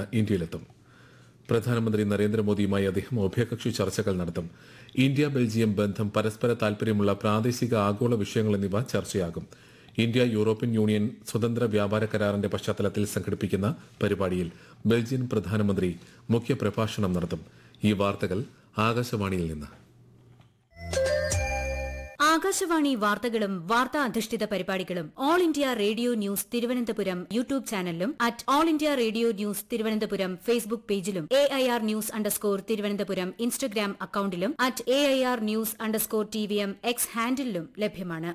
ഇന്ത്യയിലെത്തും പ്രധാനമന്ത്രി നരേന്ദ്രമോദിയുമായി അദ്ദേഹം ഉഭയകക്ഷി ചർച്ചകൾ നടത്തും ഇന്ത്യ ബെൽജിയം ബന്ധം പരസ്പര താൽപര്യമുള്ള പ്രാദേശിക ആഗോള വിഷയങ്ങൾ എന്നിവ ചർച്ചയാകും ഇന്ത്യ യൂറോപ്യൻ യൂണിയൻ സ്വതന്ത്ര വ്യാപാര കരാറിന്റെ പശ്ചാത്തലത്തിൽ സംഘടിപ്പിക്കുന്ന പരിപാടിയിൽ ബെൽജിയൻ പ്രധാനമന്ത്രി മുഖ്യപ്രഭാഷണം നടത്തും ഈ വാർത്തകൾ ആകാശവാണിയിൽ നിന്ന് ആകാശവാണി വാർത്തകളും വാർത്താ അധിഷ്ഠിത പരിപാടികളും all India radio news Thiruvananthapuram YouTube ചാനലിലും at all India radio news Thiruvananthapuram Facebook പേജിലും A I R news underscore Thiruvananthapuram Instagram അക്കൌണ്ടിലും at A I R news underscore T V M X ഹാൻഡിലും ലഭ്യമാണ്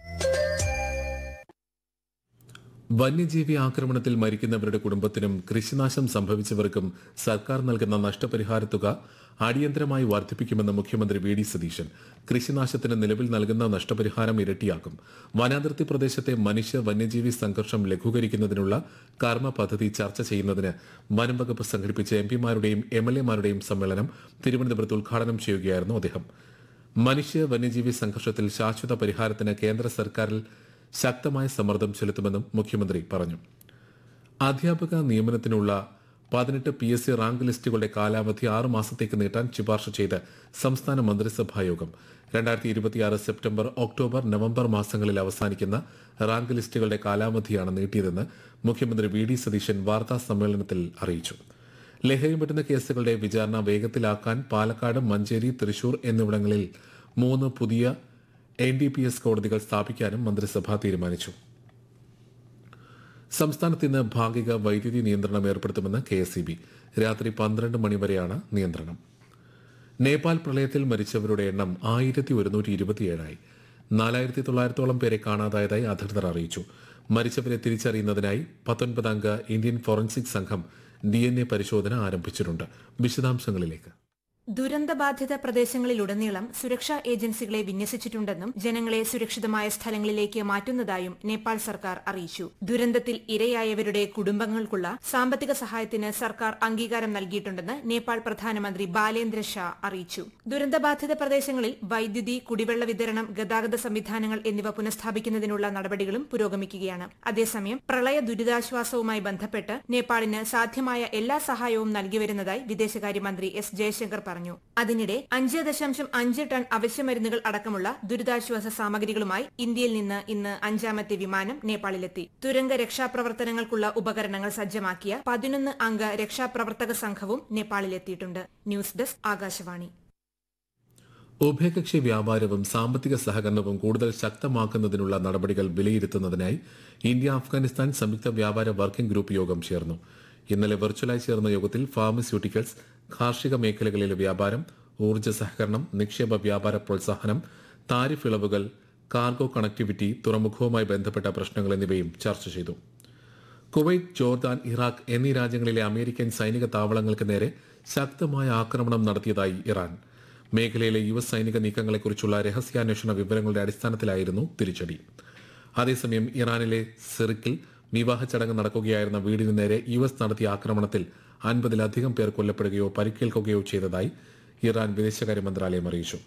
വന്യജീവി ആക്രമണത്തിൽ മരിക്കുന്നവരുടെ കുടുംബത്തിനും കൃഷിനാശം സംഭവിച്ചവർക്കും സർക്കാർ നൽകുന്ന നഷ്ടപരിഹാര തുക അടിയന്തരമായി വർദ്ധിപ്പിക്കുമെന്ന് മുഖ്യമന്ത്രി വി ഡി സതീശൻ കൃഷിനാശത്തിന് നിലവിൽ നൽകുന്ന നഷ്ടപരിഹാരം ഇരട്ടിയാക്കും വനാതിർത്തി പ്രദേശത്തെ മനുഷ്യ വന്യജീവി സംഘർഷം ലഘൂകരിക്കുന്നതിനുള്ള കർമ്മ പദ്ധതി ചർച്ച ചെയ്യുന്നതിന് വനം വകുപ്പ് സംഘടിപ്പിച്ച എംപിമാരുടെയും എം എൽ എമാരുടെയും സമ്മേളനം തിരുവനന്തപുരത്ത് ഉദ്ഘാടനം ചെയ്യുകയായിരുന്നു അദ്ദേഹം മനുഷ്യ വന്യജീവി സംഘർഷത്തിൽ ശാശ്വത പരിഹാരത്തിന് കേന്ദ്ര സർക്കാരിൽ ശക്തമായ സമ്മർദ്ദം ചെലുത്തുമെന്നും മുഖ്യമന്ത്രി പറഞ്ഞു അധ്യാപക നിയമനത്തിനുള്ള പതിനെട്ട് പി എസ് സി റാങ്ക് ലിസ്റ്റുകളുടെ കാലാവധി ആറ് മാസത്തേക്ക് നീട്ടാൻ ശുപാർശ ചെയ്ത് സംസ്ഥാന മന്ത്രിസഭാ യോഗം രണ്ടായിരത്തി ഇരുപത്തിയാറ് സെപ്റ്റംബർ ഒക്ടോബർ നവംബർ മാസങ്ങളിൽ അവസാനിക്കുന്ന റാങ്ക് ലിസ്റ്റുകളുടെ കാലാവധിയാണ് നീട്ടിയതെന്ന് മുഖ്യമന്ത്രി വി ഡി സതീശൻ വാർത്താ സമ്മേളനത്തിൽ അറിയിച്ചു ലഹരി മരുന്ന് കേസുകളുടെ വിചാരണ വേഗത്തിലാക്കാൻ പാലക്കാട് മഞ്ചേരി തൃശൂർ എന്നിവിടങ്ങളിൽ മൂന്ന് പുതിയ എൻ ഡി പി എസ് കോടതികൾ സ്ഥാപിക്കാനും മന്ത്രിസഭ തീരുമാനിച്ചു സംസ്ഥാനത്ത് ഇന്ന് ഭാഗിക വൈദ്യുതി നിയന്ത്രണം ഏർപ്പെടുത്തുമെന്ന് കെ എസ് ബി രാത്രി പന്ത്രണ്ട് മണിവരെയാണ് നിയന്ത്രണം നേപ്പാൾ പ്രളയത്തിൽ മരിച്ചവരുടെ എണ്ണം ആയിരത്തി ഒരുന്നൂറ്റി ഇരുപത്തിയേഴായി നാലായിരത്തി തൊള്ളായിരത്തോളം പേരെ കാണാതായതായി അധികൃതർ അറിയിച്ചു മരിച്ചവരെ തിരിച്ചറിയുന്നതിനായി പത്തൊൻപതംഗ ഇന്ത്യൻ ഫോറൻസിക് സംഘം ഡി എൻ എ പരിശോധന ആരംഭിച്ചിട്ടുണ്ട് വിശദാംശങ്ങളിലേക്ക് ദുരന്തബാധിത പ്രദേശങ്ങളിലുടനീളം സുരക്ഷാ ഏജൻസികളെ വിന്യസിച്ചിട്ടുണ്ടെന്നും ജനങ്ങളെ സുരക്ഷിതമായ സ്ഥലങ്ങളിലേക്ക് മാറ്റുന്നതായും നേപ്പാൾ സർക്കാർ അറിയിച്ചു ദുരന്തത്തിൽ ഇരയായവരുടെ കുടുംബങ്ങൾക്കുള്ള സാമ്പത്തിക സഹായത്തിന് സർക്കാർ അംഗീകാരം നൽകിയിട്ടുണ്ടെന്ന് നേപ്പാൾ പ്രധാനമന്ത്രി ബാലേന്ദ്ര ഷാ അറിയിച്ചു ദുരന്തബാധിത പ്രദേശങ്ങളിൽ വൈദ്യുതി കുടിവെള്ള വിതരണം ഗതാഗത സംവിധാനങ്ങൾ എന്നിവ പുനഃസ്ഥാപിക്കുന്നതിനുള്ള നടപടികളും പുരോഗമിക്കുകയാണ് അതേസമയം പ്രളയ ദുരിതാശ്വാസവുമായി ബന്ധപ്പെട്ട് നേപ്പാളിന് സാധ്യമായ എല്ലാ സഹായവും നൽകിവരുന്നതായി വിദേശകാര്യമന്ത്രി എസ് ജയശങ്കർ പറഞ്ഞു പറഞ്ഞു അതിനിടെ അഞ്ച് ദശാംശം അഞ്ച് ടൺ അവശ്യമരുന്നുകൾ അടക്കമുള്ള ദുരിതാശ്വാസ സാമഗ്രികളുമായി ഇന്ത്യയിൽ നിന്ന് ഇന്ന് അഞ്ചാമത്തെ വിമാനം നേപ്പാളിലെത്തി തുരങ്ക രക്ഷാപ്രവർത്തനങ്ങൾക്കുള്ള ഉപകരണങ്ങൾ സജ്ജമാക്കിയ പതിനൊന്ന് അംഗ രക്ഷാപ്രവർത്തക സംഘവും നേപ്പാളിലെത്തിയിട്ടുണ്ട് ന്യൂസ് ഡെസ്ക് ആകാശവാണി ഉഭയകക്ഷി വ്യാപാരവും സാമ്പത്തിക സഹകരണവും കൂടുതൽ ശക്തമാക്കുന്നതിനുള്ള നടപടികൾ വിലയിരുത്തുന്നതിനായി ഇന്ത്യ അഫ്ഗാനിസ്ഥാൻ സംയുക്ത വ്യാപാര വർക്കിംഗ് ഗ്രൂപ്പ് യോഗം ചേർന്നു ഇന്നലെ വെർച്വലായി ചേർന്ന യോഗത്തിൽ ഫാർമസ്യൂട്ടിക്കൽസ് കാർഷിക മേഖലകളിലെ വ്യാപാരം ഊർജ്ജ സഹകരണം നിക്ഷേപ വ്യാപാര പ്രോത്സാഹനം താരിഫ് ഇളവുകൾ കാർഗോ കണക്ടിവിറ്റി തുറമുഖവുമായി ബന്ധപ്പെട്ട പ്രശ്നങ്ങൾ എന്നിവയും ചർച്ച ചെയ്തു കുവൈറ്റ് ജോർദാൻ ഇറാഖ് എന്നീ രാജ്യങ്ങളിലെ അമേരിക്കൻ സൈനിക താവളങ്ങൾക്ക് നേരെ ശക്തമായ ആക്രമണം നടത്തിയതായി ഇറാൻ മേഖലയിലെ യു എസ് സൈനിക നീക്കങ്ങളെക്കുറിച്ചുള്ള രഹസ്യാന്വേഷണ വിവരങ്ങളുടെ അടിസ്ഥാനത്തിലായിരുന്നു തിരിച്ചടി അതേസമയം ഇറാനിലെ സിറിക്കിൽ വിവാഹ ചടങ്ങ് നടക്കുകയായിരുന്ന വീടിന് നേരെ യു എസ് നടത്തിയ ആക്രമണത്തിൽ അൻപതിലധികം പേർ കൊല്ലപ്പെടുകയോ പരിക്കേൽക്കുകയോ ചെയ്തതായി ഇറാൻ വിദേശകാര്യ മന്ത്രാലയം അറിയിച്ചു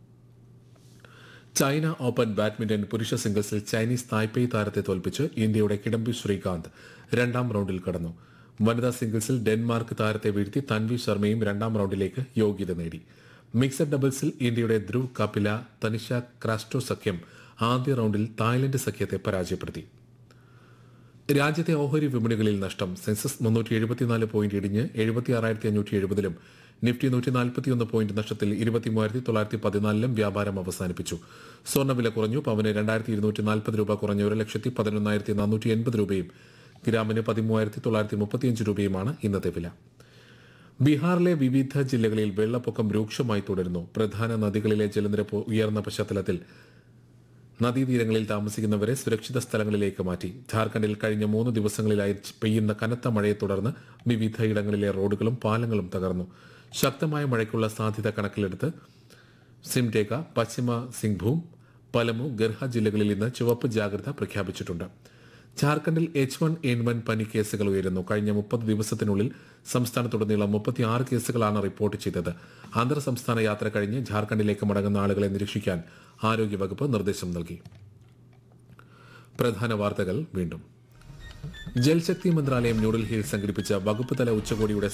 ചൈന ഓപ്പൺ ബാഡ്മിന്റൺ പുരുഷ സിംഗിൾസിൽ ചൈനീസ് തായ്പേയ് താരത്തെ തോൽപ്പിച്ച് ഇന്ത്യയുടെ കിഡംബി ശ്രീകാന്ത് രണ്ടാം റൌണ്ടിൽ കടന്നു വനിതാ സിംഗിൾസിൽ ഡെൻമാർക്ക് താരത്തെ വീഴ്ത്തി തൻവി ശർമ്മയും രണ്ടാം റൌണ്ടിലേക്ക് യോഗ്യത നേടി മിക്സഡ് ഡബിൾസിൽ ഇന്ത്യയുടെ ധ്രുവ് കപില തനിഷ ക്രാസ്റ്റോ സഖ്യം ആദ്യ റൌണ്ടിൽ തായ്ലൻഡ് സഖ്യത്തെ പരാജയപ്പെടുത്തി രാജ്യത്തെ ഓഹരി വിപണികളിൽ നഷ്ടം സെൻസസ് മുന്നൂറ്റി എഴുപത്തിനാല് പോയിന്റ് ഇടിഞ്ഞ് എഴുപത്തി ആറായിരത്തി അഞ്ഞൂറ്റി എഴുപതിലും നിഫ്റ്റി നൂറ്റി നാൽപ്പത്തിയൊന്ന് പോയിന്റ് നഷ്ടത്തിൽ ഇരുപത്തി മൂവായിരത്തി തൊള്ളായിരത്തി പതിനാലിലും വ്യാപാരം അവസാനിപ്പിച്ചു സ്വർണ്ണവില കുറഞ്ഞു പവന് രണ്ടായിരത്തി ഇരുന്നൂറ്റി നാൽപ്പത് രൂപ കുറഞ്ഞ് ഒരു ലക്ഷത്തി പതിനൊന്നായിരത്തി നാനൂറ്റി എൺപത് രൂപയും ഗ്രാമിന് പതിമൂവായിരത്തി തൊള്ളായിരത്തി മുപ്പത്തിയഞ്ച് രൂപയുമാണ് ഇന്നത്തെ വില ബീഹാറിലെ വിവിധ ജില്ലകളിൽ വെള്ളപ്പൊക്കം രൂക്ഷമായി തുടരുന്നു പ്രധാന നദികളിലെ ജലനിരപ്പ് ഉയർന്ന പശ്ചാത്തലത്തിൽ നദീതീരങ്ങളിൽ താമസിക്കുന്നവരെ സുരക്ഷിത സ്ഥലങ്ങളിലേക്ക് മാറ്റി ഝാർഖണ്ഡിൽ കഴിഞ്ഞ മൂന്ന് ദിവസങ്ങളിലായി പെയ്യുന്ന കനത്ത മഴയെ തുടർന്ന് വിവിധ ഇടങ്ങളിലെ റോഡുകളും പാലങ്ങളും തകർന്നു ശക്തമായ മഴയ്ക്കുള്ള സാധ്യത കണക്കിലെടുത്ത് സിംഡേഗ പശ്ചിമ സിംഗ്ഭൂം പലമു ഗർഹ ജില്ലകളിൽ ഇന്ന് ചുവപ്പ് ജാഗ്രത പ്രഖ്യാപിച്ചിട്ടുണ്ട് ഝാർഖണ്ഡിൽ എച്ച് വൺ എൻ വൺ പനി കേസുകൾ ഉയരുന്നു കഴിഞ്ഞ മുപ്പത് ദിവസത്തിനുള്ളിൽ സംസ്ഥാനത്തുടനീളം മുപ്പത്തിയാറ് കേസുകളാണ് റിപ്പോർട്ട് ചെയ്തത് അന്തർ സംസ്ഥാന യാത്ര കഴിഞ്ഞ് ഝാർഖണ്ഡിലേക്ക് മടങ്ങുന്ന ആളുകളെ നിരീക്ഷിക്കാൻ ആരോഗ്യവകുപ്പ് നിർദ്ദേശം നൽകി പ്രധാന വാർത്തകൾ വീണ്ടും ജൽശക്തി മന്ത്രാലയം ന്യൂഡൽഹിയിൽ സംഘടിപ്പിച്ച വകുപ്പ് തല ഉച്ചകോടിയുടെ